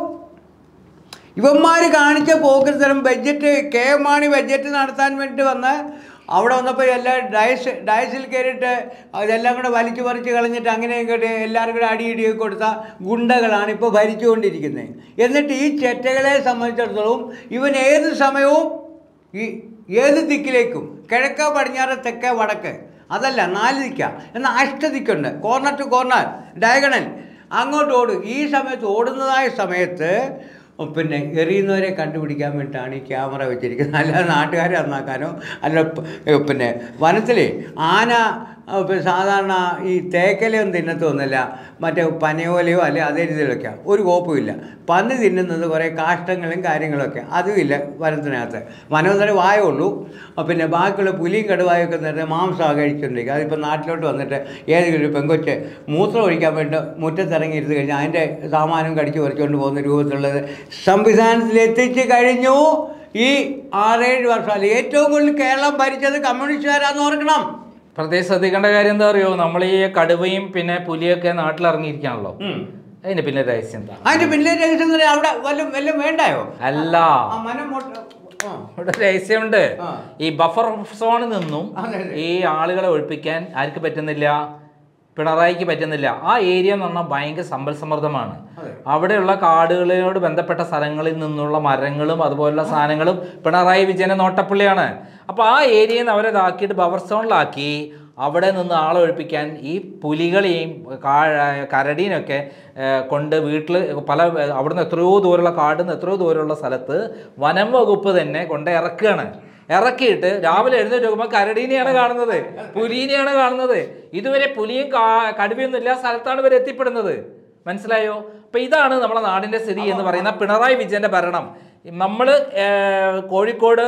S2: ഇവന്മാർ കാണിച്ച പോക്കൃത്തരം budget K M Mani budget നടത്താൻ വേണ്ടി വന്ന് അവിടെ വന്നപ്പോൾ എല്ലാം ഡയസ് ഡയസിൽ കയറിയിട്ട് അതെല്ലാം കൂടെ വലിച്ചു പറിച്ച് കളഞ്ഞിട്ട് അങ്ങനെ ഇങ്ങോട്ട് എല്ലാവരും കൂടെ അടിയിടിയൊക്കെ കൊടുത്ത ഗുണ്ടകളാണ് ഇപ്പോൾ ഭരിച്ചുകൊണ്ടിരിക്കുന്നത് എന്നിട്ട് ഈ ചെറ്റകളെ സംബന്ധിച്ചിടത്തോളം ഇവൻ ഏത് സമയവും ഈ ഏത് ദിക്കിലേക്കും കിഴക്ക് പടിഞ്ഞാറ് തെക്ക് വടക്ക് അതല്ല നാല് ദിക്ക എന്നാൽ അഷ്ടദിക്കുണ്ട് കോർണർ ടു കോർണർ ഡയഗണൽ അങ്ങോട്ട് ഓടും ഈ സമയത്ത് ഓടുന്നതായ സമയത്ത് പിന്നെ എറിയുന്നവരെ കണ്ടുപിടിക്കാൻ വേണ്ടിയിട്ടാണ് ഈ ക്യാമറ വെച്ചിരിക്കുന്നത് അല്ലാതെ നാട്ടുകാരെ നന്നാക്കാനോ അല്ല പ- പിന്നെ വനത്തിൽ ആന ആ, പിന്നെ സാധാരണ ഈ തേക്കലയൊന്നും തിന്നത്തൊന്നുമില്ല മറ്റേ പനയോലയോ അല്ലെ അതേ രീതിയിലൊക്കെയാണ് ഒരു കോപ്പുമില്ല പന്നി തിന്നുന്നത് കുറേ കാഷ്ടങ്ങളും കാര്യങ്ങളൊക്കെ അതുമില്ല വനത്തിനകത്ത് വനം തന്നെ വായുള്ളൂ പിന്നെ ബാക്കിയുള്ള പുലിയും കടുവായൊക്കെ നേരത്തെ മാംസമാണ് കഴിച്ചുകൊണ്ടിരിക്കുക അതിപ്പോൾ നാട്ടിലോട്ട് വന്നിട്ട് ഏതെങ്കിലും ഒരു പെങ്കൊച്ച് മൂത്രം ഒഴിക്കാൻ വേണ്ടി മുറ്റത്തിറങ്ങി ഇരുന്ന് കഴിഞ്ഞാൽ അതിൻ്റെ സാമാനം കടിച്ചു പറിച്ചുകൊണ്ട് പോകുന്ന രൂപത്തിലുള്ളത് സംവിധാനത്തിൽ എത്തിച്ചു കഴിഞ്ഞു ഈ ആറേഴ് വർഷം അല്ല ഏറ്റവും കൂടുതൽ കേരളം ഭരിച്ചത് കമ്മ്യൂണിസ്റ്റുകാരാന്ന് ഓർക്കണം
S1: പ്രത്യേകിച്ച് ശ്രദ്ധിക്കേണ്ട കാര്യം എന്താ അറിയോ നമ്മൾ ഈ കടുവയും പിന്നെ പുലിയൊക്കെ നാട്ടിലിറങ്ങിയിരിക്കുകയാണല്ലോ അതിന് പിന്നെ രഹസ്യം എന്താ
S2: അതിന്റെ പിന്നിലെ രഹസ്യം എന്ന് പറഞ്ഞാൽ അവിടെ വല്ലതും വല്ലതും വേണ്ടായോ
S1: അല്ല
S2: ആ മനം മൊട്ട- ആ.
S1: ഇവിടെ രഹസ്യമുണ്ട്
S2: ആ.
S1: ഈ ബഫർ സോണിൽ നിന്നും
S2: അതെ, അതെ.
S1: ഈ ആളുകളെ ഒഴിപ്പിക്കാൻ ആർക്ക് പറ്റുന്നില്ല പിണറായിക്ക് പറ്റുന്നില്ല ആ ഏരിയ എന്ന് പറഞ്ഞാൽ ഭയങ്കര സമ്പൽ സമൃദ്ധമാണ്
S2: അതെ.
S1: അവിടെയുള്ള കാടുകളോട് ബന്ധപ്പെട്ട സ്ഥലങ്ങളിൽ നിന്നുള്ള മരങ്ങളും അതുപോലുള്ള സാധനങ്ങളും പിണറായി വിജയന്റെ നോട്ടപ്പുള്ളിയാണ് അപ്പോൾ ആ ഏരിയയിൽ നിന്ന് അവരെ ഇതാക്കിയിട്ട് ബഫർ സോണിലാക്കി അവിടെ നിന്ന് ആളെ ഒഴിപ്പിക്കാൻ ഈ പുലികളെയും കാ- കരടീനൊക്കെ ഏഹ്, കൊണ്ട് വീട്ടിൽ പല അവിടുന്ന് എത്രയോ ദൂരമുള്ള കാടിൽ നിന്ന് എത്രയോ ദൂരമുള്ള സ്ഥലത്ത് വനം വകുപ്പ് തന്നെ കൊണ്ട് ഇറക്കുകയാണ് ഇറക്കിയിട്ട് രാവിലെ എഴുന്നേറ്റ് നോക്കുമ്പോൾ കരടീനെയാണ് കാണുന്നത് പുലീനെയാണ് കാണുന്നത് ഇതുവരെ പുലിയും കാ- കടുവയൊന്നും ഇല്ല സ്ഥലത്താണ് ഇവർ എത്തിപ്പെടുന്നത് മനസ്സിലായോ അപ്പൊ ഇതാണ് നമ്മുടെ നാടിന്റെ സ്ഥിതി എന്ന് പറയുന്ന പിണറായി വിജയന്റെ ഭരണം നമ്മൾ കോഴിക്കോട്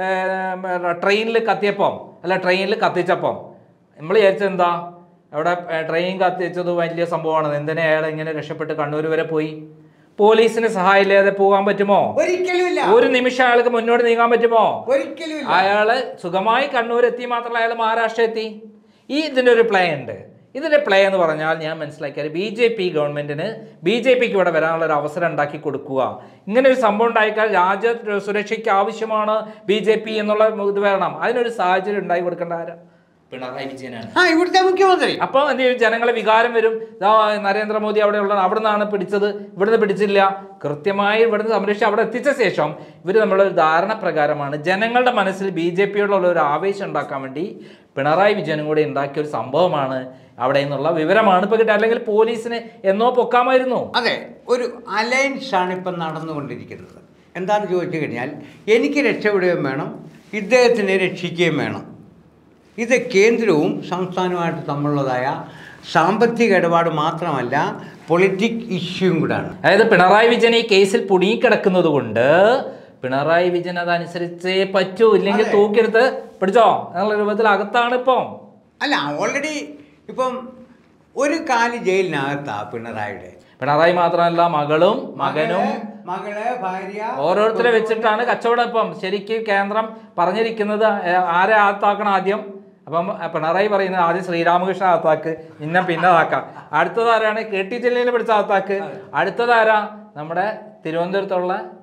S1: ട്രെയിനിൽ കത്തിയപ്പം അല്ല ട്രെയിനിൽ കത്തിച്ചപ്പം നമ്മൾ വിചാരിച്ചത് എന്താ അവിടെ ട്രെയിൻ കത്തിച്ചത് വലിയ സംഭവമാണ് എന്തിനാ അയാൾ ഇങ്ങനെ രക്ഷപ്പെട്ട് കണ്ണൂർ വരെ പോയി പോലീസിന് സഹായമില്ലാതെ പോകാൻ പറ്റുമോ
S2: ഒരിക്കലും ഇല്ല
S1: ഒരു നിമിഷം അയാൾക്ക് മുന്നോട്ട് നീങ്ങാൻ പറ്റുമോ
S2: ഒരിക്കലും ഇല്ല
S1: അയാള് സുഖമായി കണ്ണൂർ എത്തി മാത്രമല്ല അയാൾ മഹാരാഷ്ട്ര എത്തി ഈ ഇതിൻ്റെ ഒരു പ്ലേ ഉണ്ട് ഇതിൻ്റെ പ്ലേ എന്ന് പറഞ്ഞാൽ ഞാൻ മനസ്സിലാക്കിയത് ബി ജെ പി ഗവൺമെൻറ്റിന് ബി ജെ പിക്ക് ഇവിടെ വരാനുള്ള ഒരു അവസരം ഉണ്ടാക്കി കൊടുക്കുക ഇങ്ങനെ ഒരു സംഭവം ഉണ്ടായിക്കാൽ രാജ്യ സുരക്ഷയ്ക്ക് ആവശ്യമാണ് ബി ജെ പി എന്നുള്ള ഇത് വേണം അതിനൊരു സാഹചര്യം ഉണ്ടാക്കി കൊടുക്കേണ്ട ആരാ പിണറായി വിജയനാണ്
S2: ആ ഇവിടുത്തെ മുഖ്യമന്ത്രി
S1: അപ്പോൾ എന്ത് ചെയ്യും ജനങ്ങളെ വികാരം വരും ഇതാ നരേന്ദ്രമോദി അവിടെ ഉള്ള അവിടെ നിന്നാണ് പിടിച്ചത് ഇവിടുന്ന് പിടിച്ചില്ല കൃത്യമായി ഇവിടുന്ന് സംരക്ഷിച്ച് അവിടെ എത്തിച്ച ശേഷം ഇവർ നമ്മളൊരു ധാരണ പ്രകാരമാണ് ജനങ്ങളുടെ മനസ്സിൽ ബി ജെ പിയോടുള്ള ഒരു ആവേശം ഉണ്ടാക്കാൻ വേണ്ടി പിണറായി വിജയനും കൂടി ഉണ്ടാക്കിയ ഒരു സംഭവമാണ് അവിടെ നിന്നുള്ള വിവരമാണ് ഇപ്പോൾ കിട്ടുക അല്ലെങ്കിൽ പോലീസിന് എന്നോ പൊക്കാമായിരുന്നു
S2: അതെ ഒരു അലയൻസ് ആണ് ഇപ്പം നടന്നുകൊണ്ടിരിക്കുന്നത് എന്താണെന്ന് ചോദിച്ചു കഴിഞ്ഞാൽ എനിക്ക് രക്ഷപ്പെടുകയും വേണം ഇദ്ദേഹത്തിനെ രക്ഷിക്കുകയും വേണം ഇത് കേന്ദ്രവും സംസ്ഥാനവുമായിട്ട് തമ്മിലുള്ളതായ സാമ്പത്തിക ഇടപാട് മാത്രമല്ല പൊളിറ്റിക് ഇഷ്യൂയും കൂടാണ്
S1: അതായത് പിണറായി വിജയൻ ഈ കേസിൽ കുടുങ്ങിക്കിടക്കുന്നത് കൊണ്ട് പിണറായി വിജയൻ അതനുസരിച്ചേ പറ്റൂ ഇല്ലെങ്കിൽ
S2: അതെ.
S1: തൂക്കിയെടുത്ത് പിടിച്ചോ എന്നുള്ള രൂപത്തിൽ അകത്താണ് ഇപ്പം
S2: അല്ല ഓൾറെഡി ഇപ്പം ഒരു കാല് ജയിലിനകത്താ പിണറായിയുടെ
S1: പിണറായി മാത്രമല്ല മകളും മകനും
S2: മകള് ഭാര്യ
S1: ഓരോരുത്തരെ വെച്ചിട്ടാണ് കച്ചവടം ഇപ്പം ശരിക്കും കേന്ദ്രം പറഞ്ഞിരിക്കുന്നത് ഏഹ്, ആരെ അകത്താക്കണം ആദ്യം അപ്പം അഹ് പിണറായി പറയുന്നത് ആദ്യം ശ്രീരാമകൃഷ്ണ അകത്താക്ക് ഇന്ന പിന്നെ ആക്കാം അടുത്തതാരാണ് കെ ടി ജലീലിനെ പിടിച്ച അകത്താക്ക് അടുത്തതാരാ നമ്മുടെ തിരുവനന്തപുരത്തുള്ള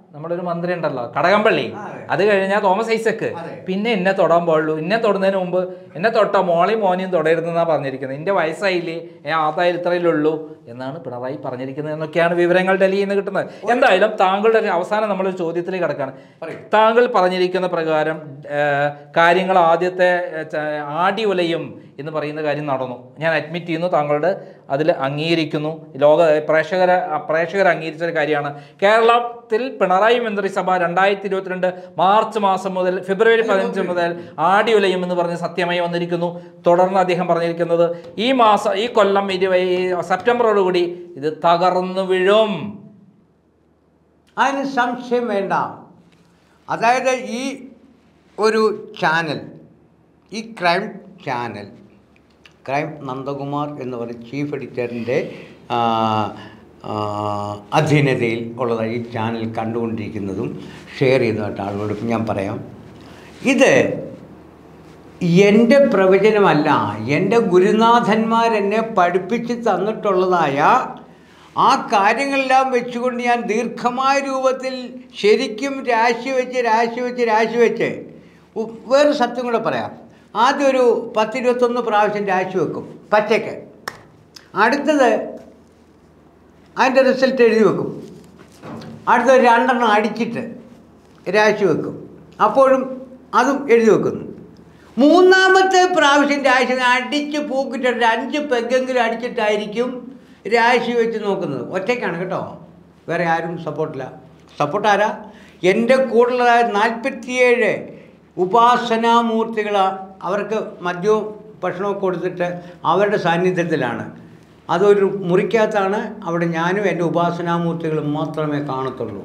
S1: നമ്മുടെ ഒരു മന്ത്രി ഉണ്ടല്ലോ കടകംപള്ളി
S2: അതെ.
S1: അത് കഴിഞ്ഞാൽ തോമസ് ഐസക്ക്
S2: അതെ.
S1: പിന്നെ എന്നെ തൊടാൻ പാടുള്ളൂ എന്നെ തൊടുന്നതിന് മുമ്പ് എന്നെ തൊട്ട മോളെയും മോനെയും തൊടരുതെന്നാണ് പറഞ്ഞിരിക്കുന്നത് എൻ്റെ വയസ്സായില്ലേ ഞാൻ ആതായാലും ഇത്രയിലുള്ളൂ എന്നാണ് പിണറായി പറഞ്ഞിരിക്കുന്നത് എന്നൊക്കെയാണ് വിവരങ്ങൾ ഡൽഹിയിൽ നിന്ന് കിട്ടുന്നത് എന്തായാലും താങ്കളുടെ ഒരു അവസാനം നമ്മളൊരു ചോദ്യത്തിലേക്ക് കിടക്കാണ്
S2: പറയൂ.
S1: താങ്കൾ പറഞ്ഞിരിക്കുന്ന പ്രകാരം ഏഹ്, കാര്യങ്ങൾ ആദ്യത്തെ ഏഹ്, ച- ആടി ഉലയും എന്ന് പറയുന്ന കാര്യം നടന്നു ഞാൻ അഡ്മിറ്റ് ചെയ്യുന്നു താങ്കളുടെ അതിൽ അംഗീകരിക്കുന്നു ലോക പ്രേക്ഷകരെ പ്രേക്ഷകർ അംഗീകരിച്ച ഒരു കാര്യമാണ് കേരളത്തിൽ പിണറായി മന്ത്രിസഭ രണ്ടായിരത്തി ഇരുപത്തിരണ്ട് മാർച്ച് മാസം മുതൽ ഫെബ്രുവരി പതിനഞ്ച് മുതൽ ആടി ഉലയും എന്ന് പറഞ്ഞ് സത്യമായി വന്നിരിക്കുന്നു തുടർന്ന് അദ്ദേഹം പറഞ്ഞിരിക്കുന്നത് ഈ മാസം ഈ കൊല്ലം ഇരുപത് ഈ സെപ്റ്റംബറോടുകൂടി ഇത് തകർന്നു വീഴും
S2: അതിന് സംശയം വേണ്ട അതായത് ഈ ഒരു ചാനൽ ഈ ക്രൈം ചാനൽ ക്രൈം നന്ദകുമാർ എന്ന് പറയുന്ന ചീഫ് എഡിറ്ററിൻ്റെ അധീനതയിൽ ഉള്ളതായി ഈ ചാനൽ കണ്ടുകൊണ്ടിരിക്കുന്നതും ഷെയർ ചെയ്യുന്നതായിട്ട് ആളുകളോട് ഞാൻ പറയാം ഇത് എൻ്റെ പ്രവചനമല്ല എൻ്റെ ഗുരുനാഥന്മാരെന്നെ പഠിപ്പിച്ച് തന്നിട്ടുള്ളതായ ആ കാര്യങ്ങളെല്ലാം വെച്ചുകൊണ്ട് ഞാൻ ദീർഘമായ രൂപത്തിൽ ശരിക്കും രാശി വെച്ച് രാശി വെച്ച് രാശി വെച്ച് ഉ- വേറൊരു സത്യം കൂടെ പറയാം ആദ്യം ഒരു പത്തിരുപത്തൊന്ന് പ്രാവശ്യം രാശി വെക്കും പച്ചയ്ക്ക് അടുത്തത് അതിൻ്റെ റിസൾട്ട് എഴുതി വെക്കും അടുത്തത് രണ്ടെണ്ണം അടിച്ചിട്ട് രാശി വെക്കും അപ്പോഴും അതും എഴുതി വെക്കുന്നു മൂന്നാമത്തെ പ്രാവശ്യം രാശി അടിച്ച് പൂക്കിട്ട് ഒരു അഞ്ച് പെഗ്ഗെങ്കിലും അടിച്ചിട്ടായിരിക്കും രാശി വെച്ച് നോക്കുന്നത് ഒറ്റയ്ക്കാണ് കേട്ടോ വേറെ ആരും സപ്പോർട്ടില്ല സപ്പോർട്ട് ആരാ എൻ്റെ കൂടുതലായ നാൽപ്പത്തിയേഴ് ഉപാസനാമൂർത്തികൾ അവർക്ക് മദ്യവും ഭക്ഷണവും കൊടുത്തിട്ട് അവരുടെ സാന്നിധ്യത്തിലാണ് അതൊരു മുറിക്കകത്താണ് അവിടെ ഞാനും എൻ്റെ ഉപാസനാമൂർത്തികളും മാത്രമേ കാണത്തുള്ളൂ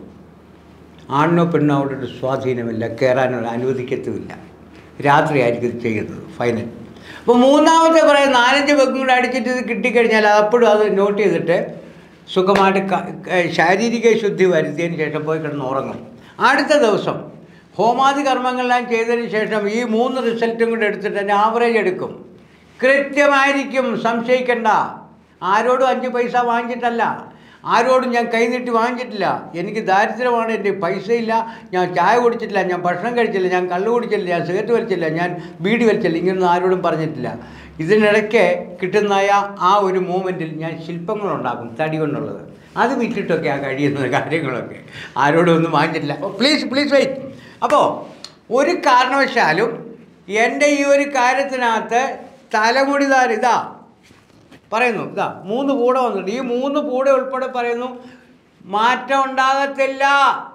S2: ആണിനോ പെണ്ണോ അവിടെ ഒരു സ്വാധീനമില്ല കയറാനോ അനുവദിക്കത്തുമില്ല രാത്രിയായിരിക്കും ഇത് ചെയ്യുന്നത് ഫൈനൽ അപ്പോൾ മൂന്നാമത്തെ പറയാം നാലഞ്ച് വെക്കും കൂടെ അടിച്ചിട്ട് ഇത് കിട്ടിക്കഴിഞ്ഞാൽ അപ്പോഴും അത് നോട്ട് ചെയ്തിട്ട് സുഖമായിട്ട് ക- ക- ശാരീരിക ശുദ്ധി വരുത്തിയതിന് ശേഷം പോയി കിടന്ന് ഉറങ്ങും അടുത്ത ദിവസം ഹോമാദി കർമ്മങ്ങളെല്ലാം ചെയ്തതിന് ശേഷം ഈ മൂന്ന് റിസൾട്ടും കൂടെ എടുത്തിട്ട് എൻ്റെ ആവറേജ് എടുക്കും കൃത്യമായിരിക്കും സംശയിക്കണ്ട ആരോടും അഞ്ച് പൈസ വാങ്ങിച്ചിട്ടല്ല ആരോടും ഞാൻ കൈനീട്ടി വാങ്ങിച്ചിട്ടില്ല എനിക്ക് ദാരിദ്ര്യമാണ് എൻ്റെ പൈസയില്ല ഞാൻ ചായ കുടിച്ചിട്ടില്ല ഞാൻ ഭക്ഷണം കഴിച്ചില്ല ഞാൻ കള്ളു കുടിച്ചില്ല ഞാൻ സിഗരറ്റ് വലിച്ചില്ല ഞാൻ ബീഡി വലിച്ചില്ല ഇങ്ങനൊന്നും ആരോടും പറഞ്ഞിട്ടില്ല ഇതിനിടയ്ക്ക് കിട്ടുന്നതായ ആ ഒരു മൂമെൻറ്റിൽ ഞാൻ ശില്പങ്ങളുണ്ടാക്കും തടി കൊണ്ടുള്ളത് അത് വിറ്റിട്ടൊക്കെയാണ് കഴിയുന്നത് കാര്യങ്ങളൊക്കെ ആരോടും ഒന്നും വാങ്ങിച്ചിട്ടില്ല പ്ലീസ് പ്ലീസ് വെയിറ്റ് അപ്പോൾ ഒരു കാരണവശാലും എൻ്റെ ഈ ഒരു കാര്യത്തിനകത്ത് തലമുടി താര ഇതാ പറയുന്നു ഇതാ മൂന്ന് പൂട വന്നിട്ടുണ്ട് ഈ മൂന്ന് പൂട ഉൾപ്പെടെ പറയുന്നു മാറ്റം ഉണ്ടാകത്തില്ല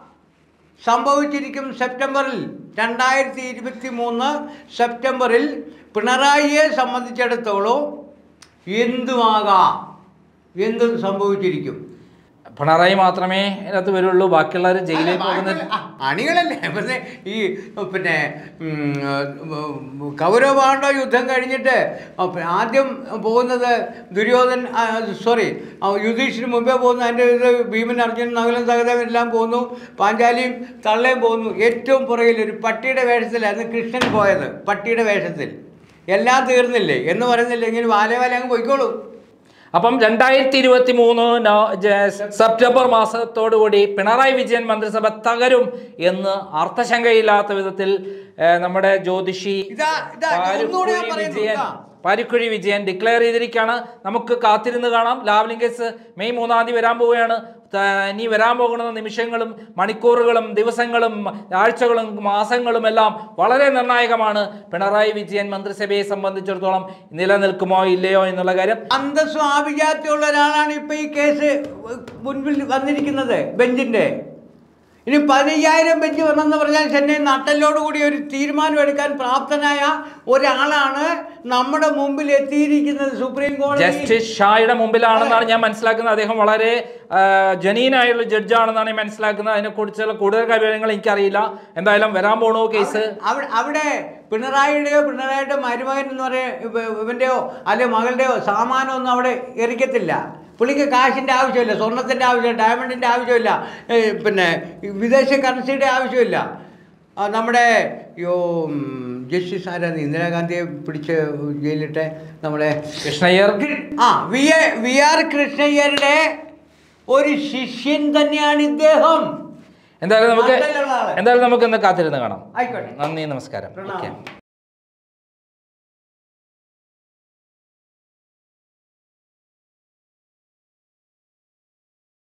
S2: സംഭവിച്ചിരിക്കും സെപ്റ്റംബറിൽ രണ്ടായിരത്തി ഇരുപത്തി മൂന്ന് സെപ്റ്റംബറിൽ പിണറായിയെ സംബന്ധിച്ചിടത്തോളം എന്തുമാകാം എന്തും സംഭവിച്ചിരിക്കും
S1: പിണറായി മാത്രമേ ഇതിനകത്ത് വരുള്ളൂ ബാക്കിയുള്ളവർ ജയിലിൽ പോകുന്നത്
S2: ആ, അണികളല്ലേ പക്ഷേ ഈ പിന്നെ ഉം, ഉം, കൗരവപാണ്ഡവ യുദ്ധം കഴിഞ്ഞിട്ട് അപ്പ- ആദ്യം പോകുന്നത് ദുര്യോധൻ സോറി യുധിഷ്ഠിന് മുമ്പേ പോകുന്നു അതിൻ്റെ ഇത് ഭീമൻ അർജുനൻ നകുലൻ സഹദേവൻ എല്ലാം പോകുന്നു പാഞ്ചാലിയും തള്ളയും പോകുന്നു ഏറ്റവും പുറകിൽ ഒരു പട്ടിയുടെ വേഷത്തിലായിരുന്നു കൃഷ്ണൻ പോയത് പട്ടിയുടെ വേഷത്തിൽ എല്ലാം തീർന്നില്ലേ എന്ന് പറയുന്നില്ല ഇങ്ങനെ വാല വാല അങ്ങ് പോയിക്കോളൂ
S1: അപ്പം രണ്ടായിരത്തി ഇരുപത്തി മൂന്ന് സെപ്റ്റംബർ മാസത്തോടുകൂടി പിണറായി വിജയൻ മന്ത്രിസഭ തകരും എന്ന് അർത്ഥശങ്കയില്ലാത്ത വിധത്തിൽ ഏഹ്, നമ്മുടെ ജ്യോതിഷി
S2: ഇതാ, ഇതാ, ഒന്നുകൂടി ഞാൻ
S1: പാരിക്കുഴി
S2: പറയുന്നു,
S1: വിജയൻ
S2: ഇതാ.
S1: പാരിക്കുഴി വിജയൻ ഡിക്ലെയർ ചെയ്തിരിക്കുകയാണ് നമുക്ക് കാത്തിരുന്ന് കാണാം ലാവ്ലിംഗ് കേസ് മെയ് മൂന്നാം തീയതി വരാൻ പോവുകയാണ് ത- ഇനി വരാൻ പോകുന്ന നിമിഷങ്ങളും മണിക്കൂറുകളും ദിവസങ്ങളും ആഴ്ചകളും മാസങ്ങളും എല്ലാം വളരെ നിർണായകമാണ് പിണറായി വിജയൻ മന്ത്രിസഭയെ സംബന്ധിച്ചിടത്തോളം നിലനിൽക്കുമോ ഇല്ലയോ എന്നുള്ള കാര്യം
S2: അന്തസ്സും ആഭിജാത്യമുള്ള ഒരാളാണ് ഇപ്പൊ ഈ കേസ് മുൻപിൽ വന്നിരിക്കുന്നത് ബെഞ്ചിന്റെ ഇനി പതിനയ്യായിരം ബെഞ്ച് വന്നെന്ന് പറഞ്ഞാൽ ചെന്നൈ നട്ടലോടുകൂടി ഒരു തീരുമാനം എടുക്കാൻ പ്രാപ്തനായ ഒരാളാണ് നമ്മുടെ മുമ്പിൽ എത്തിയിരിക്കുന്നത് സുപ്രീം കോടതി
S1: ജസ്റ്റിസ് ഷായുടെ മുമ്പിലാണെന്നാണ് ഞാൻ മനസ്സിലാക്കുന്നത് അദ്ദേഹം വളരെ ജനീനായുള്ള ജഡ്ജാണെന്നാണ് ഞാൻ മനസ്സിലാക്കുന്നത് അതിനെക്കുറിച്ചുള്ള കൂടുതൽ കാര്യങ്ങൾ എനിക്കറിയില്ല എന്തായാലും വരാൻ പോണോ കേസ്
S2: അവിടെ അവിടെ പിണറായിയുടെയോ പിണറായിയുടെ മരുമകൻ എന്ന് പറയുക ഇവൻ്റെയോ അല്ലെ മകളുടെയോ സാമാനം ഒന്നും അവിടെ എറിക്കത്തില്ല പുള്ളിക്ക് കാശിൻ്റെ ആവശ്യമില്ല സ്വർണത്തിൻ്റെ ആവശ്യമില്ല ഡയമണ്ടിൻ്റെ ആവശ്യമില്ല ഏ, പിന്നെ വിദേശ കറൻസിയുടെ ആവശ്യമില്ല ആ, നമ്മുടെ യോ ഉം, ജസ്റ്റിസ് ആരാണ് ഇന്ദിരാഗാന്ധിയെ പിടിച്ച് ജയിലിട്ട് നമ്മുടെ
S1: കൃഷ്ണയ്യർ
S2: ആ വി എ വി ആർ കൃഷ്ണയ്യരുടെ ഒരു ശിഷ്യൻ തന്നെയാണ് ഇദ്ദേഹം
S1: എന്തായാലും നമുക്ക്
S2: നട്ടലുള്ള ആള്.
S1: എന്തായാലും നമുക്ക് ഇന്ന് കാത്തിരുന്ന് കാണാം
S2: ആയിക്കോട്ടെ
S1: നന്ദി നമസ്കാരം
S2: പ്രണാമം.
S1: ഓക്കെ